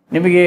ನಿಮಗೆ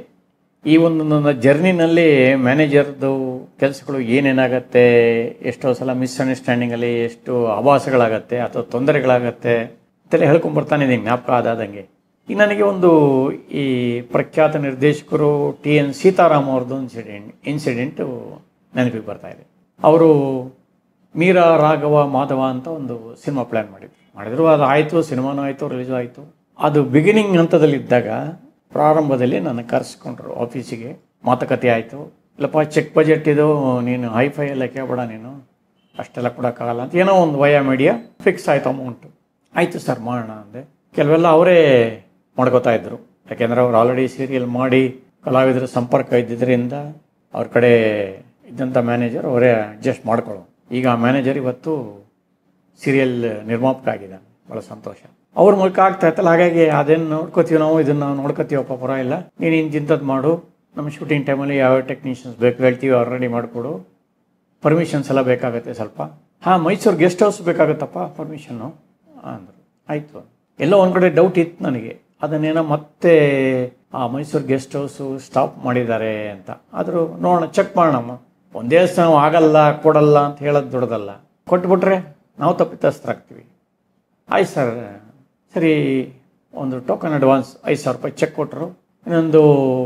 ಈ ಒಂದು ನನ್ನ ಜರ್ನಿನಲ್ಲಿ ಮ್ಯಾನೇಜರ್ದು ಕೆಲಸಗಳು ಏನೇನಾಗತ್ತೆ ಎಷ್ಟೋ ಸಲ ಮಿಸ್ಅಂಡರ್ಸ್ಟ್ಯಾಂಡಿಂಗಲ್ಲಿ ಎಷ್ಟು ಆಭಾಸಗಳಾಗತ್ತೆ ಅಥವಾ ತೊಂದರೆಗಳಾಗತ್ತೆ ಅಂತೆಲ್ಲ ಹೇಳ್ಕೊಂಬರ್ತಾನೆ ಇದ್ದೀನಿ ಜ್ಞಾಪಕ ಆದಾದಂಗೆ ಈಗ ನನಗೆ ಒಂದು ಈ ಪ್ರಖ್ಯಾತ ನಿರ್ದೇಶಕರು ಟಿ ಎನ್ ಸೀತಾರಾಮ್ ಅವ್ರದ್ದು ಇನ್ಸಿಡೆಂಟ್ ಇನ್ಸಿಡೆಂಟು ನೆನಪಿಗೆ ಬರ್ತಾ ಇದೆ ಅವರು ಮೀರಾ ರಾಘವ ಮಾಧವ ಅಂತ ಒಂದು ಸಿನಿಮಾ ಪ್ಲ್ಯಾನ್ ಮಾಡಿದ್ರು ಮಾಡಿದ್ರು ಅದು ಆಯಿತು ಸಿನಿಮಾನೂ ಆಯಿತು ರಿಲೀಸು ಆಯಿತು ಅದು ಬಿಗಿನಿಂಗ್ ಹಂತದಲ್ಲಿದ್ದಾಗ ಪ್ರಾರಂಭದಲ್ಲಿ ನನ್ನ ಕರೆಸ್ಕೊಂಡ್ರು ಆಫೀಸಿಗೆ ಮಾತುಕತೆ ಆಯಿತು ಇಲ್ಲಪ್ಪ ಚೆಕ್ ಬಜೆಟ್ ಇದು ನೀನು ಹೈಫೈ ಎಲ್ಲ ಕೇಳಬೇಡ ನೀನು ಅಷ್ಟೆಲ್ಲ ಕೊಡೋಕ್ಕಾಗಲ್ಲ ಅಂತ ಏನೋ ಒಂದು ವಯ ಮೀಡಿಯಾ ಫಿಕ್ಸ್ ಆಯಿತು ಅಮೌಂಟು ಆಯಿತು ಸರ್ ಮಾಡೋಣ ಅಂದೆ ಕೆಲವೆಲ್ಲ ಅವರೇ ಮಾಡ್ಕೋತಾ ಇದ್ರು ಯಾಕೆಂದರೆ ಅವ್ರು ಆಲ್ರೆಡಿ ಸೀರಿಯಲ್ ಮಾಡಿ ಕಲಾವಿದರ ಸಂಪರ್ಕ ಇದ್ದಿದ್ದರಿಂದ ಅವ್ರ ಕಡೆ ಇದ್ದಂಥ ಮ್ಯಾನೇಜರ್ ಅವರೇ ಅಡ್ಜಸ್ಟ್ ಮಾಡ್ಕೊಳ್ಳೋ ಈಗ ಆ ಮ್ಯಾನೇಜರ್ ಇವತ್ತು ಸೀರಿಯಲ್ ನಿರ್ಮಾಪಕ ಆಗಿದ್ದಾನೆ ಭಾಳ ಸಂತೋಷ ಅವ್ರ ಮೂಲಕ ಆಗ್ತಾ ಇತ್ತಲ್ಲ ಹಾಗಾಗಿ ಅದೇನು ನೋಡ್ಕೋತೀವಿ ನಾವು ಇದನ್ನು ನಾವು ನೋಡ್ಕೋತೀವಪ್ಪ ಪರವಾಗಿಲ್ಲ ನೀನು ಇಂತಿಂಥದ್ದು ಮಾಡು ನಮ್ಮ ಶೂಟಿಂಗ್ ಟೈಮಲ್ಲಿ ಯಾವ ಟೆಕ್ನಿಷಿಯನ್ಸ್ ಬೇಕು ಹೇಳ್ತೀವಿ ಅವ್ರು ರೆಡಿ ಮಾಡಿಕೊಡು ಪರ್ಮಿಷನ್ಸ್ ಎಲ್ಲ ಬೇಕಾಗುತ್ತೆ ಸ್ವಲ್ಪ ಹಾಂ ಮೈಸೂರು ಗೆಸ್ಟ್ ಹೌಸ್ ಬೇಕಾಗುತ್ತಪ್ಪ ಪರ್ಮಿಷನ್ನು ಅಂದರು ಆಯಿತು ಎಲ್ಲೋ ಒಂದು ಕಡೆ ಡೌಟ್ ಇತ್ತು ನನಗೆ ಅದನ್ನೇನೋ ಮತ್ತೆ ಆ ಮೈಸೂರು ಗೆಸ್ಟ್ ಹೌಸು ಸ್ಟಾಪ್ ಮಾಡಿದ್ದಾರೆ ಅಂತ ಆದರೂ ನೋಡೋಣ ಚೆಕ್ ಮಾಡೋಣಮ್ಮ ಒಂದೇ ದಿವಸ ನಾವು ಆಗಲ್ಲ ಕೊಡಲ್ಲ ಅಂತ ಹೇಳೋದು ದೊಡ್ಡದಲ್ಲ ಕೊಟ್ಬಿಟ್ರೆ ನಾವು ತಪ್ಪಿತಸ್ಥರಾಗ್ತೀವಿ ಆಯ್ತು ಸರ್ ಸರಿ ಒಂದು ಟೋಕನ್ ಅಡ್ವಾನ್ಸ್ ಐದು ಸಾವಿರ ರೂಪಾಯಿ ಚೆಕ್ ಕೊಟ್ಟರು ಇನ್ನೊಂದು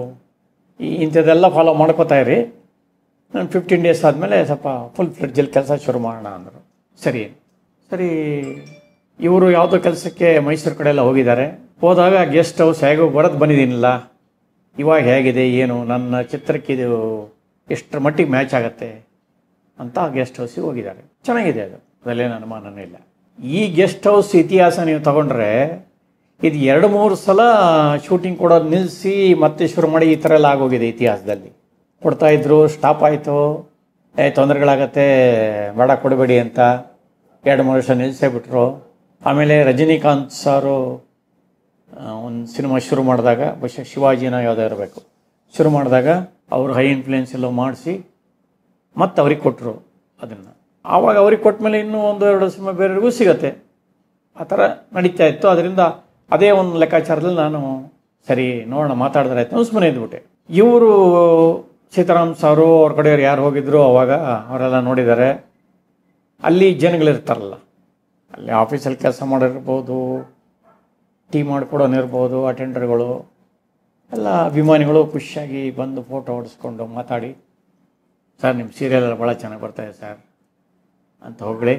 ಈ ಇಂಥದ್ದೆಲ್ಲ ಫಾಲೋ ಮಾಡ್ಕೋತಾ ಇರಿ ನಾನು ಫಿಫ್ಟೀನ್ ಡೇಸ್ ಆದಮೇಲೆ ಸ್ವಲ್ಪ ಫುಲ್ ಫ್ಲೆಡ್ಜಲ್ಲಿ ಕೆಲಸ ಶುರು ಮಾಡೋಣ ಅಂದರು ಸರಿ ಸರಿ ಇವರು ಯಾವುದೋ ಕೆಲಸಕ್ಕೆ ಮೈಸೂರು ಕಡೆ ಎಲ್ಲ ಹೋಗಿದ್ದಾರೆ ಹೋದಾಗ ಗೆಸ್ಟ್ ಹೌಸ್ ಹೇಗೋ ಬರೋದು ಬಂದಿದ್ದೀನಿಲ್ಲ ಇವಾಗ ಹೇಗಿದೆ ಏನು ನನ್ನ ಚಿತ್ರಕ್ಕೆ ಇದು ಎಷ್ಟರ ಮಟ್ಟಿಗೆ ಮ್ಯಾಚ್ ಆಗುತ್ತೆ ಅಂತ ಗೆಸ್ಟ್ ಹೌಸಿಗೆ ಹೋಗಿದ್ದಾರೆ ಚೆನ್ನಾಗಿದೆ ಅದು ಅದರಲ್ಲೇನು ಅನುಮಾನನೇ ಇಲ್ಲ ಈ ಗೆಸ್ಟ್ ಹೌಸ್ ಇತಿಹಾಸ ನೀವು ತಗೊಂಡ್ರೆ ಇದು ಎರಡು ಮೂರು ಸಲ ಶೂಟಿಂಗ್ ಕೊಡೋದು ನಿಲ್ಲಿಸಿ ಮತ್ತೆ ಶುರು ಮಾಡಿ ಈ ಥರ ಎಲ್ಲ ಆಗೋಗಿದೆ ಇತಿಹಾಸದಲ್ಲಿ ಕೊಡ್ತಾ ಇದ್ರು ಸ್ಟಾಪ್ ಆಯಿತು ಏ ತೊಂದರೆಗಳಾಗತ್ತೆ ಬೇಡ ಕೊಡಬೇಡಿ ಅಂತ ಎರಡು ಮೂರು ವರ್ಷ ನಿಲ್ಲಿಸೇ ಬಿಟ್ರು ಆಮೇಲೆ ರಜನಿಕಾಂತ್ ಸಾರು ಒಂದು ಸಿನಿಮಾ ಶುರು ಮಾಡಿದಾಗ ಬಹುಶಃ ಶಿವಾಜಿನ ಯಾವುದೋ ಇರಬೇಕು ಶುರು ಮಾಡಿದಾಗ ಅವರು ಹೈ ಇನ್ಫ್ಲೂಯೆನ್ಸ್ ಎಲ್ಲ ಮಾಡಿಸಿ ಮತ್ತೆ ಅವ್ರಿಗೆ ಕೊಟ್ಟರು ಅದನ್ನು ಆವಾಗ ಅವ್ರಿಗೆ ಕೊಟ್ಟ ಮೇಲೆ ಇನ್ನೂ ಒಂದು ಎರಡು ಸಿನಿಮಾ ಬೇರೆಯವ್ರಿಗೂ ಸಿಗತ್ತೆ ಆ ಥರ ನಡೀತಾ ಇತ್ತು ಅದರಿಂದ ಅದೇ ಒಂದು ಲೆಕ್ಕಾಚಾರದಲ್ಲಿ ನಾನು ಸರಿ ನೋಡೋಣ ಮಾತಾಡಿದ್ರೆ ಆಯ್ತು ಸುಮ್ಮನೆ ಇದ್ಬಿಟ್ಟೆ ಇವರು ಸೀತಾರಾಮ್ ಸಾರು ಅವ್ರ ಕಡೆಯವ್ರು ಯಾರು ಹೋಗಿದ್ರು ಅವಾಗ ಅವರೆಲ್ಲ ನೋಡಿದ್ದಾರೆ ಅಲ್ಲಿ ಜನಗಳಿರ್ತಾರಲ್ಲ ಅಲ್ಲಿ ಆಫೀಸಲ್ಲಿ ಕೆಲಸ ಮಾಡಿರ್ಬೋದು ಟೀ ಮಾಡಿಕೊಡೋನಿರ್ಬೋದು ಅಟೆಂಡರ್ಗಳು ಎಲ್ಲ ಅಭಿಮಾನಿಗಳು ಖುಷಿಯಾಗಿ ಬಂದು ಫೋಟೋ ಹೊಡೆಸ್ಕೊಂಡು ಮಾತಾಡಿ ಸರ್ ನಿಮ್ಮ ಸೀರಿಯಲ್ ಎಲ್ಲ ಭಾಳ ಚೆನ್ನಾಗಿ ಬರ್ತಾಯಿದೆ ಸರ್ ಅಂತ ಹೊಗಳಿ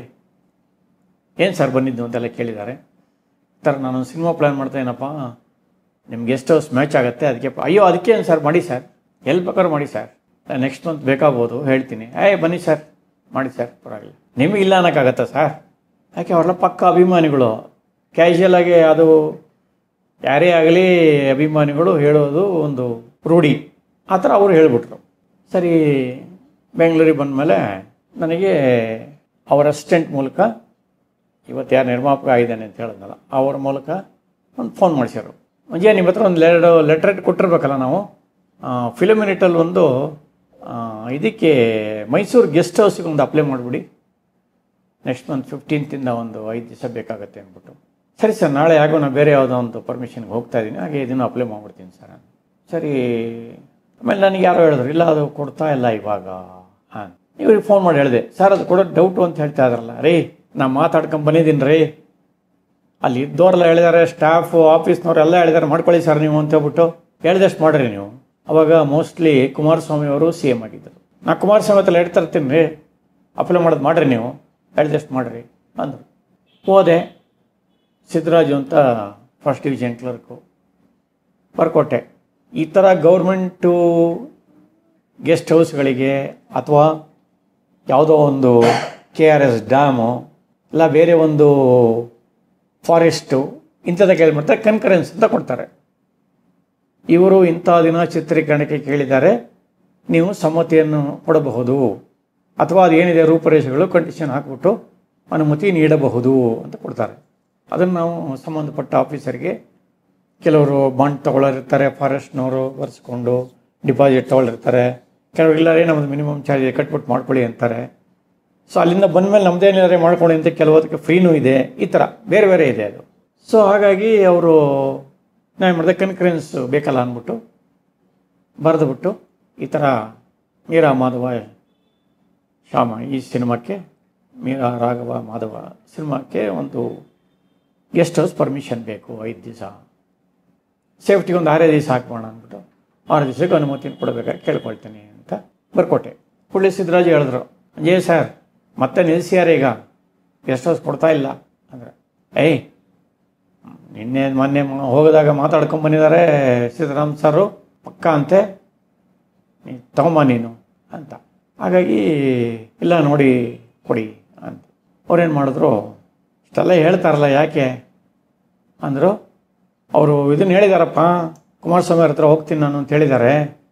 ಏನು ಸರ್ ಬಂದಿದ್ದು ಅಂತೆಲ್ಲ ಕೇಳಿದ್ದಾರೆ ಸರ್ ನಾನು ಸಿನಿಮಾ ಪ್ಲ್ಯಾನ್ ಮಾಡ್ತಾ ಏನಪ್ಪ ನಿಮ್ಗೆ ಗೆಸ್ಟ್ ಹೌಸ್ ಮ್ಯಾಚ್ ಆಗುತ್ತೆ ಅದಕ್ಕೆ ಪ- ಅಯ್ಯೋ ಅದಕ್ಕೆ ಏನು ಸರ್ ಮಾಡಿ ಸರ್ ಎಲ್ಲಿ ಬೇಕಾದ್ರೂ ಮಾಡಿ ಸರ್ ನೆಕ್ಸ್ಟ್ ಮಂತ್ ಬೇಕಾಗ್ಬೋದು ಹೇಳ್ತೀನಿ ಏಯ್ ಬನ್ನಿ ಸರ್ ಮಾಡಿ ಸರ್ ಪರವಾಗಿಲ್ಲ ನಿಮಗೆ ಇಲ್ಲ ಅನ್ನೋಕ್ಕಾಗತ್ತಾ ಸರ್ ಯಾಕೆ ಅವರೆಲ್ಲ ಪಕ್ಕ ಅಭಿಮಾನಿಗಳು ಕ್ಯಾಶುಯಲ್ ಆಗಿ ಅದು ಯಾರೇ ಆಗಲಿ ಅಭಿಮಾನಿಗಳು ಹೇಳೋದು ಒಂದು ರೂಢಿ ಆ ಥರ ಅವರು ಹೇಳಿಬಿಟ್ರು ಸರಿ ಬೆಂಗಳೂರಿಗೆ ಬಂದಮೇಲೆ ನನಗೆ ಅವರ ಅಸಿಸ್ಟೆಂಟ್ ಮೂಲಕ ಇವತ್ತು ಯಾರು ನಿರ್ಮಾಪಕ ಆಗಿದ್ದಾನೆ ಅಂತ ಹೇಳಿದ್ನಲ್ಲ ಅವ್ರ ಮೂಲಕ ಒಂದು ಫೋನ್ ಮಾಡಿಸ್ಯಾರು ಮಂಜೆ ನಿಮ್ಮ ಹತ್ರ ಒಂದು ಎರಡು ಲೆಟ್ರ್ ಕೊಟ್ಟಿರ್ಬೇಕಲ್ಲ ನಾವು ಫಿಲಮ್ ಯೂನಿಟಲ್ಲಿ ಒಂದು ಆ, ಇದಕ್ಕೆ ಮೈಸೂರು ಗೆಸ್ಟ್ ಹೌಸಿಗೆ ಒಂದು ಅಪ್ಲೈ ಮಾಡಿಬಿಡಿ ನೆಕ್ಸ್ಟ್ ಮಂತ್ ಫಿಫ್ಟೀನ್ತಿಂದ ಒಂದು ಐದು ದಿವಸ ಬೇಕಾಗುತ್ತೆ ಅಂದ್ಬಿಟ್ಟು ಸರಿ ಸರ್ ನಾಳೆ ಆಗೋ ನಾನು ಬೇರೆ ಯಾವುದೋ ಒಂದು ಪರ್ಮಿಷನ್ಗೆ ಹೋಗ್ತಾ ಇದ್ದೀನಿ ಹಾಗೆ ಇದನ್ನು ಅಪ್ಲೈ ಮಾಡ್ಬಿಡ್ತೀನಿ ಸರ್ ಅಂದೆ. ಸರಿ ಆಮೇಲೆ ನನಗೆ ಯಾರೋ ಹೇಳಿದ್ರು ಇಲ್ಲ ಅದು ಕೊಡ್ತಾ ಇಲ್ಲ ಇವಾಗ ಹಾಂ ಇವ್ರಿಗೆ ಫೋನ್ ಮಾಡಿ ಹೇಳಿದೆ ಸರ್ ಅದು ಕೊಡೋದು ಡೌಟು ಅಂತ ಹೇಳ್ತಾ ಇದ್ರಲ್ಲ ರೀ ನಾ ಮಾತಾಡ್ಕೊಂಡು ಬಂದಿದ್ದೀನಿ ರೀ ಅಲ್ಲಿ ಇದ್ದವರೆಲ್ಲ ಹೇಳಿದ್ದಾರೆ ಸ್ಟಾಫು ಆಫೀಸ್ನವ್ರು ಎಲ್ಲ ಹೇಳಿದ್ದಾರೆ ಮಾಡ್ಕೊಳ್ಳಿ ಸರ್ ನೀವು ಅಂತ ಹೇಳ್ಬಿಟ್ಟು ಹೇಳ್ದಷ್ಟು ಮಾಡಿರಿ ನೀವು ಅವಾಗ ಮೋಸ್ಟ್ಲಿ ಕುಮಾರಸ್ವಾಮಿ ಅವರು ಸಿ ಎಮ್ ಆಗಿದ್ದರು ನಾ ಕುಮಾರಸ್ವಾಮಿ ಹತ್ರ ಹೇಳ್ತಾ ಇರ್ತೀನಿ ರೀ ಅಪ್ಲೈ ಮಾಡೋದು ಮಾಡಿರಿ ನೀವು ಹೇಳ್ದಷ್ಟು ಮಾಡಿರಿ ಅಂದರು ಹೋದೆ ಸಿದ್ದರಾಜು ಅಂತ ಫಸ್ಟ್ ಡಿವಿಷನ್ ಕ್ಲರ್ಕು ಬರ್ಕೊಟ್ಟೆ ಈ ಥರ ಗೌರ್ಮೆಂಟು ಗೆಸ್ಟ್ ಹೌಸ್ಗಳಿಗೆ ಅಥವಾ ಯಾವುದೋ ಒಂದು ಕೆ ಆರ್ ಎಸ್ ಡ್ಯಾಮು ಇಲ್ಲ ಬೇರೆ ಒಂದು ಫಾರೆಸ್ಟು ಇಂಥದ್ದಕ್ಕೆ ಏನು ಮಾಡ್ತಾರೆ ಕನ್ಕರೆನ್ಸ್ ಅಂತ ಕೊಡ್ತಾರೆ ಇವರು ಇಂಥ ದಿನ ಚಿತ್ರೀಕರಣಕ್ಕೆ ಕೇಳಿದ್ದಾರೆ ನೀವು ಸಮ್ಮತಿಯನ್ನು ಕೊಡಬಹುದು ಅಥವಾ ಅದು ಏನಿದೆ ರೂಪರೇಷೆಗಳು ಕಂಡೀಷನ್ ಹಾಕ್ಬಿಟ್ಟು ಅನುಮತಿ ನೀಡಬಹುದು ಅಂತ ಕೊಡ್ತಾರೆ ಅದನ್ನು ನಾವು ಸಂಬಂಧಪಟ್ಟ ಆಫೀಸರ್ಗೆ ಕೆಲವರು ಬಾಂಡ್ ತಗೊಳ್ಳೋರಿರ್ತಾರೆ ಫಾರೆಸ್ಟ್ನವರು ಬರ್ಸ್ಕೊಂಡು ಡಿಪಾಸಿಟ್ ತಗೊಳ್ಳಿರ್ತಾರೆ ಕೆಲವರು ಇಲ್ಲ ರೀ ನಮ್ಮದು ಮಿನಿಮಮ್ ಚಾರ್ಜ್ ಕಟ್ಬಿಟ್ಟು ಮಾಡ್ಕೊಳ್ಳಿ ಅಂತಾರೆ ಸೊ ಅಲ್ಲಿಂದ ಬಂದಮೇಲೆ ನಮ್ಮದೇನಾದ್ರೆ ಮಾಡ್ಕೊಳ್ಳಿ ಅಂತ ಕೆಲವದಕ್ಕೆ ಫ್ರೀನೂ ಇದೆ ಈ ಥರ ಬೇರೆ ಬೇರೆ ಇದೆ ಅದು ಸೊ ಹಾಗಾಗಿ ಅವರು ನಾನು ಮಾಡಿದೆ ಕನ್ಕರೆನ್ಸ್ ಬೇಕಲ್ಲ ಅಂದ್ಬಿಟ್ಟು ಬರೆದುಬಿಟ್ಟು ಈ ಥರ ಮೀರಾ ಮಾಧವ ಶ್ಯಾಮ ಈ ಸಿನಿಮಾಕ್ಕೆ ಮೀರಾ ರಾಘವ ಮಾಧವ ಸಿನಿಮಾಕ್ಕೆ ಒಂದು ಗೆಸ್ಟ್ ಹೌಸ್ ಪರ್ಮಿಷನ್ ಬೇಕು ಐದು ದಿವಸ ಸೇಫ್ಟಿಗೆ ಒಂದು ಆರೇ ದಿವಸ ಹಾಕ್ಬೋಣ ಅಂದ್ಬಿಟ್ಟು ಆರು ದಿವಸಕ್ಕೆ ಅನುಮತಿನ ಕೊಡಬೇಕಾಗಿ ಕೇಳ್ಕೊಳ್ತೀನಿ ಅಂತ ಬರ್ಕೊಟ್ಟೆ ಕೂಡಲೇ ಸಿದ್ದರಾಜು ಹೇಳಿದ್ರು ಅಜಯ್ ಸರ್ ಮತ್ತೆ ನಿಲ್ಲಿಸ್ಯಾರ ಈಗ ಗೆಸ್ಟ್ ಹೌಸ್ ಕೊಡ್ತಾ ಇಲ್ಲ ಅಂದರೆ ಏಯ್ ನಿನ್ನೆ ಮೊನ್ನೆ ಮ- ಹೋಗಿದಾಗ ಮಾತಾಡ್ಕೊಂಡು ಬಂದಿದ್ದಾರೆ ಸಿದ್ದರಾಮ್ ಸರು ಪಕ್ಕ ಅಂತೆ ನೀ ತಗೊಂಬ ನೀನು ಅಂತ ಹಾಗಾಗಿ ಇಲ್ಲ ನೋಡಿ ಕೊಡಿ ಅಂತ ಅವ್ರೇನು ಮಾಡಿದ್ರು ಇಷ್ಟೆಲ್ಲ ಹೇಳ್ತಾರಲ್ಲ ಯಾಕೆ ಅಂದರು ಅವರು ಇದನ್ನು ಹೇಳಿದಾರಪ್ಪ ಕುಮಾರಸ್ವಾಮಿ ಅವ್ರ ಹತ್ರ ಹೋಗ್ತೀನಿ ನಾನು ಅಂತ ಹೇಳಿದ್ದಾರೆ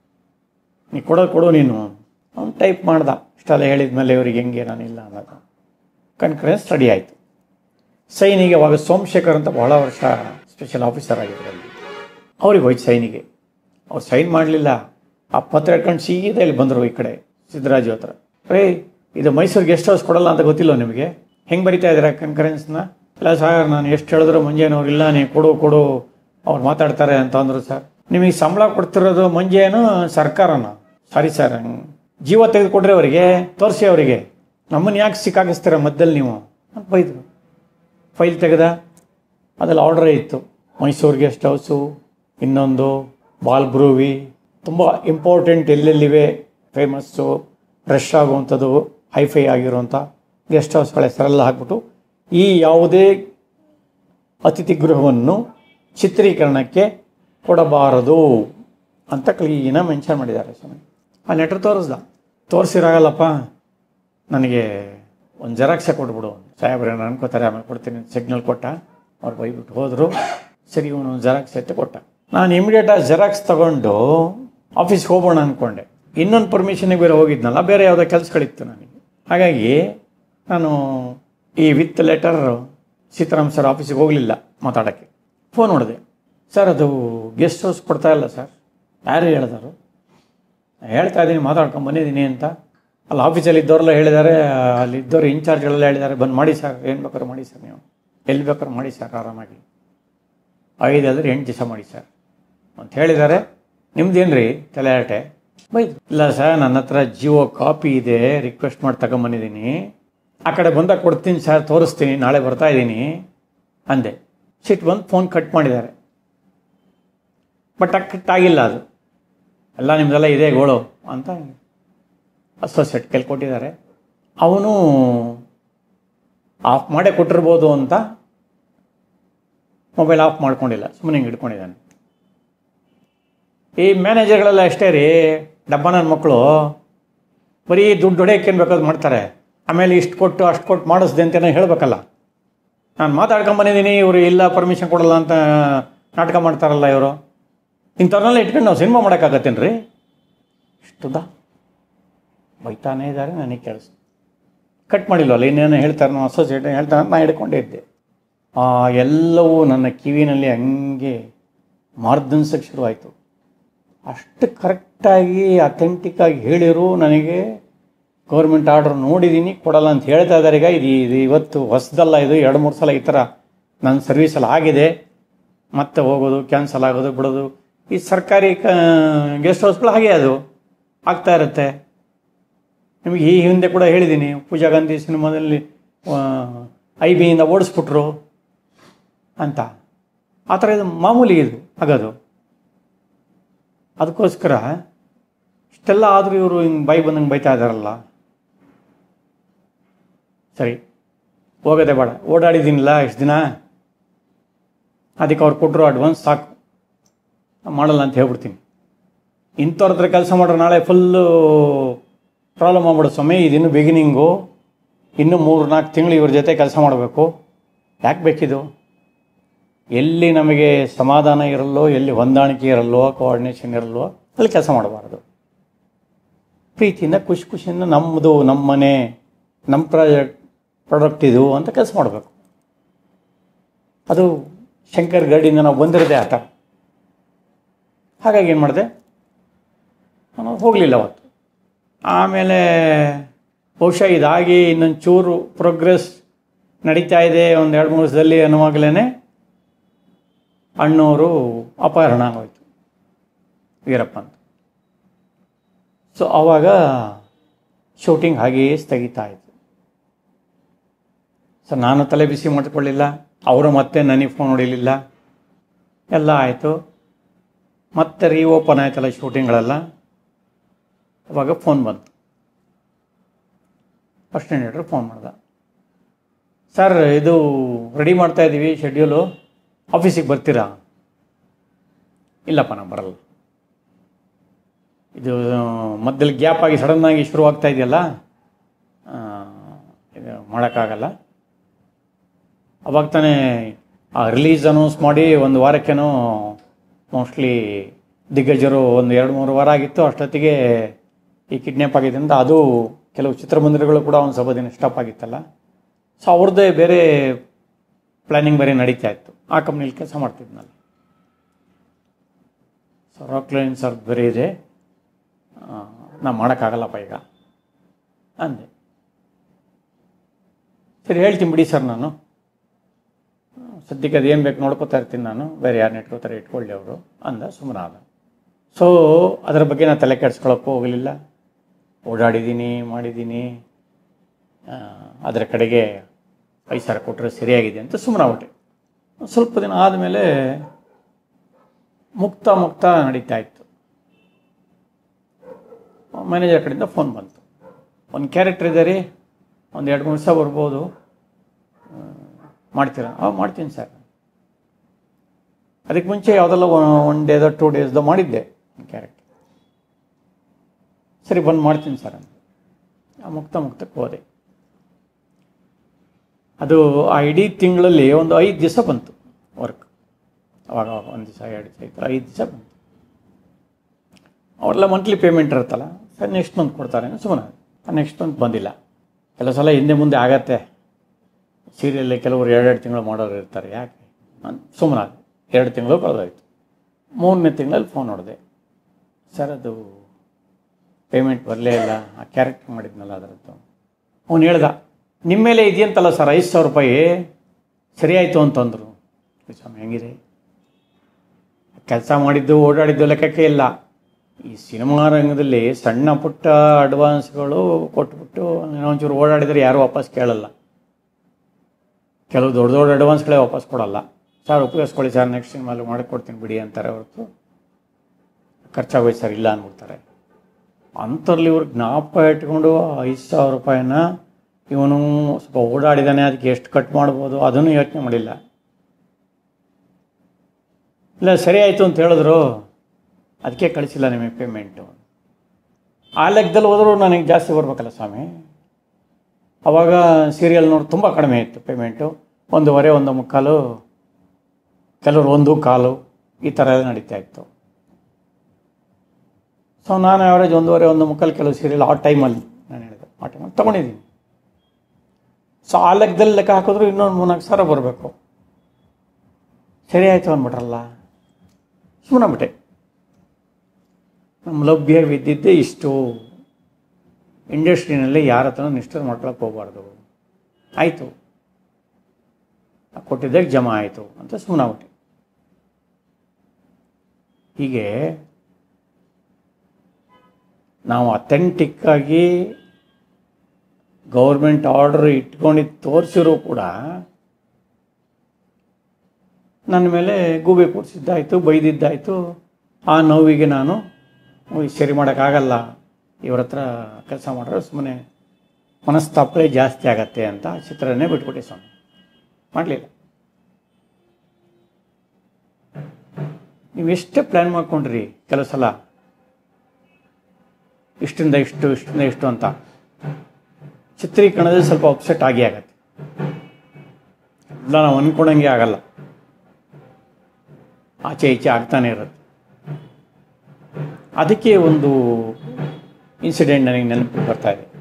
ನೀ ಕೊಡೋದು ಕೊಡು ನೀನು ಅವ್ನು ಟೈಪ್ ಮಾಡ್ದ ಇಷ್ಟೆಲ್ಲ ಹೇಳಿದ ಮೇಲೆ ಇವ್ರಿಗೆ ಹೆಂಗೆ ನಾನಿಲ್ಲ ಅನ್ನೋದು ಕನ್ಫರೆನ್ಸ್ ರೆಡಿ ಆಯಿತು ಸೈನಿಗೆ ಅವಾಗ ಸೋಮಶೇಖರ್ ಅಂತ ಬಹಳ ವರ್ಷ ಸ್ಪೆಷಲ್ ಆಫೀಸರ್ ಆಗಿದ್ರು ಅಲ್ಲಿ ಅವ್ರಿಗೆ ಹೋಯ್ತು ಸೈನಿಗೆ ಅವ್ರು ಸೈನ್ ಮಾಡಲಿಲ್ಲ ಆ ಪತ್ರ ಇಟ್ಕೊಂಡು ಸೀದಾ ಇಲ್ಲಿ ಬಂದರು ಈ ಕಡೆ ಸಿದ್ದರಾಜು ಹತ್ರ ರೇ ಇದು ಮೈಸೂರು ಗೆಸ್ಟ್ ಹೌಸ್ ಕೊಡಲ್ಲ ಅಂತ ಗೊತ್ತಿಲ್ಲ ನಿಮಗೆ ಹೆಂಗೆ ಬರಿತಾ ಇದ್ದೀರಾ ಕನ್ಫರೆನ್ಸ್ನ ಇಲ್ಲ ಸರ್ ನಾನು ಎಷ್ಟು ಹೇಳಿದ್ರು ಮಂಜೇನವ್ರು ಇಲ್ಲ ನೀವು ಕೊಡು ಕೊಡು ಅವ್ರು ಮಾತಾಡ್ತಾರೆ ಅಂತ ಅಂದರು ಸರ್ ನಿಮಗೆ ಸಂಬಳ ಕೊಡ್ತಿರೋದು ಮಂಜೇನು ಸರ್ಕಾರನ ಸಾರಿ ಸರ್ ಜೀವ ತೆಗೆದುಕೊಡ್ರಿ ಅವರಿಗೆ ತೋರಿಸಿ ಅವರಿಗೆ ನಮ್ಮನ್ನು ಯಾಕೆ ಸಿಕ್ಕಾಕಿಸ್ತೀರ ಮಧ್ಯದಲ್ಲಿ ನೀವು ಅಂತ ಬೈದರು ಫೈಲ್ ತೆಗೆದ ಅದ್ರಲ್ಲಿ ಆರ್ಡ್ರೇ ಇತ್ತು ಮೈಸೂರು ಗೆಸ್ಟ್ ಹೌಸು ಇನ್ನೊಂದು ಬಾಲ್ ಬ್ರೂವಿ ತುಂಬ ಇಂಪಾರ್ಟೆಂಟ್ ಎಲ್ಲೆಲ್ಲಿವೆ ಫೇಮಸ್ಸು ರಶ್ ಆಗುವಂಥದ್ದು ಹೈಫೈ ಆಗಿರುವಂಥ ಗೆಸ್ಟ್ ಹೌಸ್ಗಳ ಹೆಸರೆಲ್ಲ ಹಾಕ್ಬಿಟ್ಟು ಈ ಯಾವುದೇ ಅತಿಥಿ ಗೃಹವನ್ನು ಚಿತ್ರೀಕರಣಕ್ಕೆ ಕೊಡಬಾರದು ಅಂತ ಕ್ಲೀನಾಗಿ ಮೆನ್ಷನ್ ಮಾಡಿದ್ದಾರೆ ಸ್ವಾಮಿ ಆ ಲೆಟ್ರ್ ತೋರಿಸ್ದ ತೋರಿಸಿರಾಗಲ್ಲಪ್ಪ ನನಗೆ ಒಂದು ಜೆರಾಕ್ಸೇ ಕೊಟ್ಬಿಡು ಸಾಹೇಬ್ರೇನು ಅನ್ಕೋತಾರೆ ಆಮೇಲೆ ಕೊಡ್ತೀನಿ ಸಿಗ್ನಲ್ ಕೊಟ್ಟ ಅವ್ರು ಬೈಬಿಟ್ಟು ಹೋದರು ಸರಿ ಇವನು ಜೆರಾಕ್ಸ್ ಎತ್ತೆ ಕೊಟ್ಟ ನಾನು ಇಮಿಡಿಯೇಟಾಗಿ ಜೆರಾಕ್ಸ್ ತಗೊಂಡು ಆಫೀಸ್ಗೆ ಹೋಗೋಣ ಅಂದ್ಕೊಂಡೆ ಇನ್ನೊಂದು ಪರ್ಮಿಷನಿಗೆ ಬೇರೆ ಹೋಗಿದ್ನಲ್ಲ ಬೇರೆ ಯಾವುದೋ ಕೆಲಸಗಳಿತ್ತು ನನಗೆ ಹಾಗಾಗಿ ನಾನು ಈ ವಿತ್ ಲೆಟರ್ ಸೀತಾರಾಮ್ ಸರ್ ಆಫೀಸಿಗೆ ಹೋಗಲಿಲ್ಲ ಮಾತಾಡೋಕ್ಕೆ ಫೋನ್ ಹೊಡೆದೆ ಸರ್ ಅದು ಗೆಸ್ಟ್ ಹೌಸ್ ಕೊಡ್ತಾ ಇಲ್ಲ ಸರ್ ಯಾರು ಹೇಳಿದಾರು ಹೇಳ್ತಾ ಇದ್ದೀನಿ ಮಾತಾಡ್ಕೊಂಡು ಬಂದಿದ್ದೀನಿ ಅಂತ ಅಲ್ಲಿ ಆಫೀಸಲ್ಲಿ ಇದ್ದವರೆಲ್ಲ ಹೇಳಿದ್ದಾರೆ ಅಲ್ಲಿ ಇದ್ದವರು ಇನ್ಚಾರ್ಜ್ಗಳೆಲ್ಲ ಹೇಳಿದ್ದಾರೆ ಬಂದು ಮಾಡಿ ಸರ್ ಏನು ಬೇಕಾದ್ರೂ ಮಾಡಿ ಸರ್ ನೀವು ಎಲ್ಲಿ ಬೇಕಾದ್ರೂ ಮಾಡಿ ಸರ್ ಆರಾಮಾಗಿ ಐದು ಅಂದರೆ ಎಂಟು ದಿವಸ ಮಾಡಿ ಸರ್ ಅಂತ ಹೇಳಿದ್ದಾರೆ ನಿಮ್ದೇನು ರೀ ತಲೆಯಾಟೆ ಬೈದು ಇಲ್ಲ ಸರ್ ನನ್ನ ಹತ್ರ ಜಿಯೋ ಕಾಪಿ ಇದೆ ರಿಕ್ವೆಸ್ಟ್ ಮಾಡಿ ತಗೊಂಬಂದಿದ್ದೀನಿ ಆ ಕಡೆ ಬಂದಾಗ ಕೊಡ್ತೀನಿ ಸರ್ ತೋರಿಸ್ತೀನಿ ನಾಳೆ ಬರ್ತಾ ಇದ್ದೀನಿ ಅಂದೆ ಸಿಟ್ಟು ಬಂದು ಫೋನ್ ಕಟ್ ಮಾಡಿದ್ದಾರೆ ಬಟ್ ಕಟ್ ಆಗಿಲ್ಲ ಅದು ಎಲ್ಲ ನಿಮ್ಮದೆಲ್ಲ ಇದೆ ಗೋಳು ಅಂತ ಅಸೋಸಿಯೇಟ್ ಕೇಳಿ ಕೊಟ್ಟಿದ್ದಾರೆ ಅವನು ಆಫ್ ಮಾಡೇ ಕೊಟ್ಟಿರ್ಬೋದು ಅಂತ ಮೊಬೈಲ್ ಆಫ್ ಮಾಡ್ಕೊಂಡಿಲ್ಲ ಸುಮ್ಮನೆ ಹಿಂಗೆ ಇಟ್ಕೊಂಡಿದ್ದಾನೆ ಈ ಮ್ಯಾನೇಜರ್ಗಳೆಲ್ಲ ಅಷ್ಟೇ ರೀ ಡಬ್ಬ ನನ್ನ ಮಕ್ಕಳು ಬರೀ ದುಡ್ಡು ಹೊಡೆಯಕ್ಕೇನು ಬೇಕಾದ್ರು ಮಾಡ್ತಾರೆ ಆಮೇಲೆ ಇಷ್ಟು ಕೊಟ್ಟು ಅಷ್ಟು ಕೊಟ್ಟು ಮಾಡಿಸ್ದೆ ಅಂತೇನೋ ಹೇಳಬೇಕಲ್ಲ ನಾನು ಮಾತಾಡ್ಕೊಂಬಂದಿದ್ದೀನಿ ಇವರು ಇಲ್ಲ ಪರ್ಮಿಷನ್ ಕೊಡಲ್ಲ ಅಂತ ನಾಟಕ ಮಾಡ್ತಾರಲ್ಲ ಇವರು ಇಂಥವ್ರನ್ನೆಲ್ಲ ಇಟ್ಕೊಂಡು ನಾವು ಸಿನಿಮಾ ಮಾಡೋಕ್ಕಾಗತ್ತೇನು ರೀ ಇಷ್ಟುದ ಬೈತಾನೇ ಇದ್ದಾರೆ ನನಗೆ ಕೆಲಸ ಕಟ್ ಮಾಡಿಲ್ವಲ್ಲ ಇನ್ನೇನು ಹೇಳ್ತಾರೆ ನಾವು ಅಸೋಸಿಯೇಟ್ ಹೇಳ್ತಾರೆ ಅಂತ ನಾನು ಹಿಡ್ಕೊಂಡೇ ಇದ್ದೆ ಆ ಎಲ್ಲವೂ ನನ್ನ ಕಿವಿನಲ್ಲಿ ಹಂಗೆ ಮಾರ್ದನ್ಸಕ್ಕೆ ಶುರುವಾಯಿತು ಅಷ್ಟು ಕರೆಕ್ಟಾಗಿ ಅಥೆಂಟಿಕ್ಕಾಗಿ ಹೇಳಿರು ನನಗೆ ಗೌರ್ಮೆಂಟ್ ಆರ್ಡ್ರ್ ನೋಡಿದ್ದೀನಿ ಕೊಡಲ್ಲ ಅಂತ ಹೇಳ್ತಾ ಇದ್ದಾರೆ ಈಗ ಇದು ಇದು ಇವತ್ತು ಹೊಸದಲ್ಲ ಇದು ಎರಡು ಮೂರು ಸಲ ಈ ಥರ ನನ್ನ ಸರ್ವೀಸಲ್ಲಿ ಆಗಿದೆ ಮತ್ತೆ ಹೋಗೋದು ಕ್ಯಾನ್ಸಲ್ ಆಗೋದು ಬಿಡೋದು ಈ ಸರ್ಕಾರಿ ಕ ಗೆಸ್ಟ್ ಹೌಸ್ಗಳು ಹಾಗೆ ಅದು ಆಗ್ತಾ ಇರುತ್ತೆ ನಿಮಗೆ ಈ ಹಿಂದೆ ಕೂಡ ಹೇಳಿದ್ದೀನಿ ಪೂಜಾ ಗಾಂಧಿ ಸಿನಿಮಾದಲ್ಲಿ ಐ ಬಿಯಿಂದ ಓಡಿಸ್ಬಿಟ್ರು ಅಂತ ಆ ಥರ ಇದು ಮಾಮೂಲಿ ಇದು ಆಗೋದು ಅದಕ್ಕೋಸ್ಕರ ಇಷ್ಟೆಲ್ಲ ಆದರೂ ಇವರು ಹಿಂಗೆ ಬೈ ಬಂದಂಗೆ ಬೈತಾ ಇದ್ದಾರಲ್ಲ ಸರಿ ಹೋಗೋದೇ ಬೇಡ ಓಡಾಡಿದ್ದೀನಿಲ್ಲ ಇಷ್ಟು ದಿನ ಅದಕ್ಕೆ ಅವ್ರು ಕೊಟ್ಟರು ಅಡ್ವಾನ್ಸ್ ಸಾಕು ನಾನ್ ಮಾಡಲ್ಲ ಅಂತ ಹೇಳ್ಬಿಡ್ತೀನಿ ಇಂಥವ್ರ ಹತ್ರ ಕೆಲಸ ಮಾಡ್ರೆ ನಾಳೆ ಫುಲ್ಲು ಪ್ರಾಬ್ಲಮ್ ಆಗ್ಬಿಡೋ ಸ್ವಾಮಿ ಇದಿನ್ನು ಬಿಗಿನಿಂಗು ಇನ್ನೂ ಮೂರು ನಾಲ್ಕು ತಿಂಗಳು ಇವ್ರ ಜೊತೆ ಕೆಲಸ ಮಾಡಬೇಕು ಯಾಕೆ ಬೇಕಿದು ಎಲ್ಲಿ ನಮಗೆ ಸಮಾಧಾನ ಇರಲ್ಲೋ ಎಲ್ಲಿ ಹೊಂದಾಣಿಕೆ ಇರಲ್ವೋ ಕೋಆರ್ಡಿನೇಷನ್ ಇರಲ್ವೋ ಅಲ್ಲಿ ಕೆಲಸ ಮಾಡಬಾರ್ದು ಪ್ರೀತಿಯಿಂದ ಖುಷಿ ಖುಷಿಯಿಂದ ನಮ್ಮದು ನಮ್ಮ ಮನೆ ನಮ್ಮ ಪ್ರಾಜೆಕ್ಟ್ ಪ್ರಾಡಕ್ಟ್ ಇದು ಅಂತ ಕೆಲಸ ಮಾಡಬೇಕು ಅದು ಶಂಕರ್ ಗಡಿಯಿಂದ ನಾವು ಬಂದಿರದೆ ಆ ಥರ ಹಾಗಾಗಿ ಏನು ಮಾಡಿದೆ ನಾನು ಹೋಗಲಿಲ್ಲ ಅವತ್ತು ಆಮೇಲೆ ಬಹುಶಃ ಇದಾಗಿ ಇನ್ನೊಂದು ಚೂರು ಪ್ರೋಗ್ರೆಸ್ ನಡೀತಾ ಇದೆ ಒಂದು ಎರಡು ಮೂರು ದಿವಸದಲ್ಲಿ ಅನ್ನುವಾಗಲೇ ಅಣ್ಣವರು ಅಪಹರಣ ಆಗೋಯ್ತು ವೀರಪ್ಪ ಅಂತ ಸೊ ಆವಾಗ ಶೂಟಿಂಗ್ ಹಾಗೆಯೇ ಸ್ಥಗಿತ ಆಯಿತು ಸೊ ನಾನು ತಲೆ ಬಿಸಿ ಮಾಡಿಕೊಳ್ಳಿಲ್ಲ ಅವರು ಮತ್ತೆ ನನಗೆ ಫೋನ್ ಹೊಡಿಲಿಲ್ಲ ಎಲ್ಲ ಆಯಿತು ಮತ್ತೆ ರೀಓಪನ್ ಆಯ್ತಲ್ಲ ಶೂಟಿಂಗ್ಗಳೆಲ್ಲ ಅವಾಗ ಫೋನ್ ಬಂತು ಫಸ್ಟ್ ಏನಿಟ್ರು ಫೋನ್ ಮಾಡ್ದ ಸರ್ ಇದು ರೆಡಿ ಮಾಡ್ತಾ ಇದ್ದೀವಿ ಶೆಡ್ಯೂಲು ಆಫೀಸಿಗೆ ಬರ್ತೀರಾ ಇಲ್ಲಪ್ಪ ನಾನು ಬರಲ್ಲ ಇದು ಮಧ್ಯದಲ್ಲಿ ಗ್ಯಾಪ್ ಆಗಿ ಸಡನ್ನಾಗಿ ಶುರುವಾಗ್ತಾ ಇದೆಯಲ್ಲ ಆ, ಇದು ಮಾಡೋಕ್ಕಾಗಲ್ಲ ಅವಾಗ ತಾನೇ ಆ ರಿಲೀಸ್ ಅನೌನ್ಸ್ ಮಾಡಿ ಒಂದು ವಾರಕ್ಕೇನೋ ಮೋಸ್ಟ್ಲಿ ದಿಗ್ಗಜರು ಒಂದು ಎರಡು ಮೂರು ವಾರ ಆಗಿತ್ತು ಅಷ್ಟೊತ್ತಿಗೆ ಈ ಕಿಡ್ನ್ಯಾಪ್ ಆಗಿದೆ ಅಂತ ಅದು ಕೆಲವು ಚಿತ್ರಮಂದಿರಗಳು ಕೂಡ ಒಂದು ಸ್ವಲ್ಪ ದಿನ ಸ್ಟಾಪ್ ಆಗಿತ್ತಲ್ಲ ಸೊ ಅವ್ರದ್ದೇ ಬೇರೆ ಪ್ಲ್ಯಾನಿಂಗ್ ಬೇರೆ ನಡೀತಾ ಇತ್ತು ಆ ಕಂಪ್ನಿಲಿ ಕೆಲಸ ಮಾಡ್ತಿದ್ನಲ್ಲ ಸೊ ರಾಕ್ಲೈನ್ ಸರ್ ಬೇರೆ ಇದೆ ನಾ ಮಾಡೋಕ್ಕಾಗಲ್ಲಪ್ಪ ಈಗ ಅಂದೆ ಸರಿ ಹೇಳ್ತೀನಿ ಬಿಡಿ ಸರ್ ನಾನು ಸದ್ಯಕ್ಕೆ ಅದೇನು ಬೇಕು ನೋಡ್ಕೋತಾ ಇರ್ತೀನಿ ನಾನು ಬೇರೆ ಯಾರನ್ನ ಇಟ್ಕೋತಾರೆ ಇಟ್ಕೊಳ್ಳಿ ಅವರು ಅಂದ ಸುಮ್ಮನಾದ ಸೊ ಅದರ ಬಗ್ಗೆ ನಾನು ತಲೆ ಕೆಡಿಸ್ಕೊಳ್ಳೋಕ್ಕೂ ಹೋಗಲಿಲ್ಲ ಓಡಾಡಿದ್ದೀನಿ ಮಾಡಿದ್ದೀನಿ ಆ, ಅದರ ಕಡೆಗೆ ಐದು ಸಾವಿರ ಕೊಟ್ಟರೆ ಸರಿಯಾಗಿದೆ ಅಂತ ಸುಮ್ಮನಾಗ್ಬಿಟ್ಟೆ ಸ್ವಲ್ಪ ದಿನ ಆದಮೇಲೆ ಮುಕ್ತ ಮುಕ್ತ ನಡೀತಾ ಇತ್ತು ಮ್ಯಾನೇಜರ್ ಕಡೆಯಿಂದ ಫೋನ್ ಬಂತು ಒಂದು ಕ್ಯಾರೆಕ್ಟರ್ ಇದೆ ರೀ ಒಂದು ಎರಡು ಮೂರು ದಿವಸ ಬರ್ಬೋದು ಆ, ಮಾಡ್ತೀರಾ ಹಾಂ ಮಾಡ್ತೀನಿ ಸರ್ ಅದಕ್ಕೆ ಮುಂಚೆ ಯಾವುದೆಲ್ಲ ಒನ್ ಡೇದ ಟೂ ಡೇಸ್ದ ಮಾಡಿದ್ದೆ ಕ್ಯಾರೆಕ್ಟರ್ ಸರಿ ಬಂದು ಮಾಡ್ತೀನಿ ಸರ್ ಅಂತ ಆ ಮುಕ್ತ ಮುಕ್ತಕ್ಕೆ ಹೋದೆ ಅದು ಆ ಇಡೀ ತಿಂಗಳಲ್ಲಿ ಒಂದು ಐದು ದಿವಸ ಬಂತು ವರ್ಕ್ ಅವಾಗ ಅವಾಗ ಒಂದು ದಿವಸ ಎರಡು ದಿವಸ ಇತ್ತು ಐದು ದಿವಸ ಬಂತು ಅವರೆಲ್ಲ ಮಂತ್ಲಿ ಪೇಮೆಂಟ್ ಇರುತ್ತಲ್ಲ ಸರ್ ನೆಕ್ಸ್ಟ್ ಮಂತ್ ಕೊಡ್ತಾರೆ ಸುಮ್ಮನೆ ನೆಕ್ಸ್ಟ್ ಮಂತ್ ಬಂದಿಲ್ಲ ಕೆಲವು ಸಲ ಹಿಂದೆ ಮುಂದೆ ಆಗತ್ತೆ ಸೀರಿಯಲ್ ಕೆಲವರು ಎರಡೆರಡು ತಿಂಗಳು ಮಾಡೋರು ಇರ್ತಾರೆ ಯಾಕೆ ಸುಮ್ಮನೆ ಎರಡು ತಿಂಗಳು ಕಳೆದೋಯ್ತು ಮೂರನೇ ತಿಂಗಳಲ್ಲಿ ಫೋನ್ ಹೊಡೆದೆ ಸರ್ ಅದು ಪೇಮೆಂಟ್ ಬರಲೇ ಇಲ್ಲ ಆ ಕ್ಯಾರೆಕ್ಟರ್ ಮಾಡಿದ್ನಲ್ಲ ಅದರದ್ದು ಅವನು ಹೇಳ್ದ ನಿಮ್ಮ ಮೇಲೆ ಇದೆಯಂತಲ್ಲ ಸರ್ ಐದು ಸಾವಿರ ರೂಪಾಯಿ ಸರಿ ಆಯಿತು ಅಂತಂದರು ಸ್ವಾಮಿ ಹೆಂಗಿದೆ ಕೆಲಸ ಮಾಡಿದ್ದು ಓಡಾಡಿದ್ದು ಲೆಕ್ಕಕ್ಕೆ ಇಲ್ಲ ಈ ಸಿನಿಮಾ ರಂಗದಲ್ಲಿ ಸಣ್ಣ ಪುಟ್ಟ ಅಡ್ವಾನ್ಸ್ಗಳು ಕೊಟ್ಬಿಟ್ಟು ಏನೋ ಒಂಚೂರು ಓಡಾಡಿದರೆ ಯಾರೂ ವಾಪಸ್ ಕೇಳಲ್ಲ ಕೆಲವು ದೊಡ್ಡ ದೊಡ್ಡ ಅಡ್ವಾನ್ಸ್ಗಳೇ ವಾಪಸ್ ಕೊಡಲ್ಲ ಸರ್ ಉಪಯೋಗಿಸ್ಕೊಳ್ಳಿ ಸರ್ ನೆಕ್ಸ್ಟ್ ಸಿನಿಮಾಲು ಮಾಡಿಕೊಡ್ತೀನಿ ಬಿಡಿ ಅಂತಾರೆ ಹೊರತು ಖರ್ಚಾಗೋಯ್ತು ಸರ್ ಇಲ್ಲ ಅಂದ್ಬಿಡ್ತಾರೆ ಅಂಥರಲ್ಲಿ ಇವ್ರು ಜ್ಞಾಪಕ ಇಟ್ಕೊಂಡು ಐದು ಸಾವಿರ ರೂಪಾಯಿನ ಇವನು ಸ್ವಲ್ಪ ಓಡಾಡಿದಾನೆ ಅದಕ್ಕೆ ಎಷ್ಟು ಕಟ್ ಮಾಡ್ಬೋದು ಅದನ್ನು ಯೋಚನೆ ಮಾಡಿಲ್ಲ ಇಲ್ಲ ಸರಿ ಆಯಿತು ಅಂತ ಹೇಳಿದ್ರು ಅದಕ್ಕೆ ಕಳಿಸಿಲ್ಲ ನಿಮಗೆ ಪೇಮೆಂಟು ಆ ಲೆಕ್ಕದಲ್ಲಿ ಹೋದರೂ ನನಗೆ ಜಾಸ್ತಿ ಬರ್ಬೇಕಲ್ಲ ಸ್ವಾಮಿ ಅವಾಗ ಸೀರಿಯಲ್ ನೋಡಿ ತುಂಬ ಕಡಿಮೆ ಇತ್ತು ಪೇಮೆಂಟು ಒಂದೂವರೆ ಒಂದು ಮುಕ್ಕಾಲು ಕೆಲವರು ಒಂದು ಕಾಲು ಈ ಥರ ಎಲ್ಲ ನಡೀತಾ ಇತ್ತು ಸೊ ನಾನು ಆವ್ರೇಜ್ ಒಂದೂವರೆ ಒಂದು ಮುಕ್ಕಾಲು ಕೆಲವು ಸೀರಿಯಲ್ ಆ ಟೈಮಲ್ಲಿ ನಾನು ಹೇಳಿದೆ ಆ ಟೈಮಲ್ಲಿ ತೊಗೊಂಡಿದ್ದೀನಿ ಸೊ ಆ ಲೆಕ್ಕದಲ್ಲಿ ಲೆಕ್ಕ ಹಾಕಿದ್ರು ಇನ್ನೊಂದು ಮೂರ್ನಾಲ್ಕು ಸಾವಿರ ಬರಬೇಕು ಸರಿ ಆಯಿತು ಅಂದ್ಬಿಟ್ರಲ್ಲ ಸುಮ್ಮನೆ ಬಿಟ್ಟೆ ನಮ್ಮ ಲಭ್ಯವಿದ್ದಿದ್ದೇ ಇಷ್ಟು ಇಂಡಸ್ಟ್ರಿನಲ್ಲಿ ಯಾರ ಹತ್ರ ನಿಷ್ಠೆ ಮಾಡ್ಕೊಳಕ್ಕೆ ಹೋಗ್ಬಾರ್ದು ಆಯಿತು ಕೊಟ್ಟಿದ್ದಕ್ಕೆ ಜಮಾ ಆಯಿತು ಅಂತ ಸುಮ್ಮನಾಗ್ಬಿಟ್ಟೆ ಹೀಗೆ ನಾವು ಅಥೆಂಟಿಕ್ಕಾಗಿ ಗೌರ್ಮೆಂಟ್ ಆರ್ಡರ್ ಇಟ್ಕೊಂಡಿದ್ದು ತೋರಿಸಿರೂ ಕೂಡ ನನ್ನ ಮೇಲೆ ಗೂಬೆ ಕೂರಿಸಿದ್ದಾಯಿತು ಬೈದಿದ್ದಾಯಿತು ಆ ನೋವಿಗೆ ನಾನು "ಓ, ಇದು ಸರಿ ಮಾಡೋಕ್ಕಾಗಲ್ಲ ಇವ್ರ ಹತ್ರ ಕೆಲಸ ಮಾಡಿದ್ರೆ ಸುಮ್ಮನೆ ಮನಸ್ತಾಪಗಳೇ ಜಾಸ್ತಿ ಆಗತ್ತೆ ಅಂತ ಆ ಚಿತ್ರನೇ ಬಿಟ್ಬಿಟ್ಟೆ ಸ್ವಾಮಿ ಮಾಡಲಿಲ್ಲ ನೀವು ಎಷ್ಟೇ ಪ್ಲ್ಯಾನ್ ಮಾಡ್ಕೊಂಡ್ರಿ ಕೆಲವು ಸಲ ಇಷ್ಟಿಂದ ಇಷ್ಟು ಇಷ್ಟಿಂದ ಇಷ್ಟು ಅಂತ ಚಿತ್ರೀಕರಣದಲ್ಲಿ ಸ್ವಲ್ಪ ಅಪ್ಸೆಟ್ ಆಗಿ ಆಗತ್ತೆ ಎಲ್ಲ ನಾವು ಅಂದ್ಕೊಂಡಂಗೆ ಆಗಲ್ಲ ಆಚೆ ಈಚೆ ಆಗ್ತಾನೆ ಇರುತ್ತೆ ಅದಕ್ಕೆ ಒಂದು ಇನ್ಸಿಡೆಂಟ್ ನನಗೆ ನೆನಪು ಬರ್ತಾ ಇದೆ